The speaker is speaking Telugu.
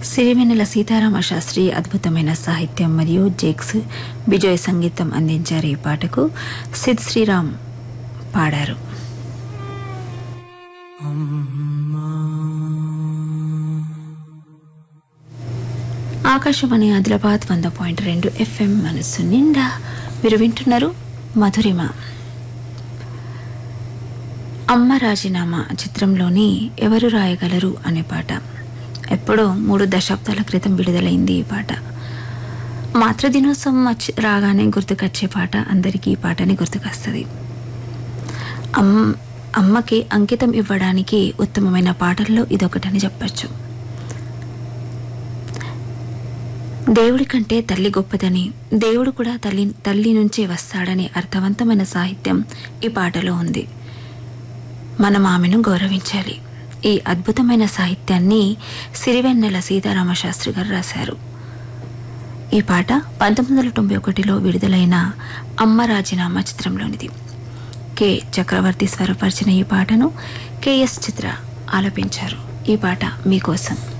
సిరివెన్నెల సీతారామ శాస్త్రి అద్భుతమైన సాహిత్యం మరియు జేక్స్ బిజోయ్ సంగీతం అందించారు ఈ పాటకు సిద్ శ్రీరామ్ పాడారు ఆకాశవాణి ఆదిలాబాద్ వంద పాయింట్ రెండు ఎఫ్ఎం మనస్సు నిండా మీరు వింటున్నారు మధురిమ అమ్మ రాజీనామా చిత్రంలోని ఎవరు రాయగలరు అనే పాట ఎప్పుడో మూడు దశాబ్దాల క్రితం విడుదలైంది ఈ పాట మాతృదినోత్సవం వచ్చి రాగానే గుర్తుకొచ్చే పాట అందరికీ ఈ పాటని గుర్తుకొస్తుంది అమ్ అమ్మకి అంకితం ఇవ్వడానికి ఉత్తమమైన పాటల్లో ఇదొకటని చెప్పచ్చు దేవుడి కంటే తల్లి గొప్పదని దేవుడు కూడా తల్లి తల్లి నుంచే వస్తాడని అర్థవంతమైన సాహిత్యం ఈ పాటలో ఉంది మనం ఆమెను గౌరవించాలి ఈ అద్భుతమైన సాహిత్యాన్ని సిరివెన్నెల సీతారామ శాస్త్రి గారు రాశారు ఈ పాట పంతొమ్మిది వందల తొంభై ఒకటిలో విడుదలైన అమ్మ రాజీనామా చిత్రంలోనిది కె చక్రవర్తి స్వరపరిచిన ఈ పాటను కెఎస్ చిత్ర ఆలపించారు ఈ పాట మీకోసం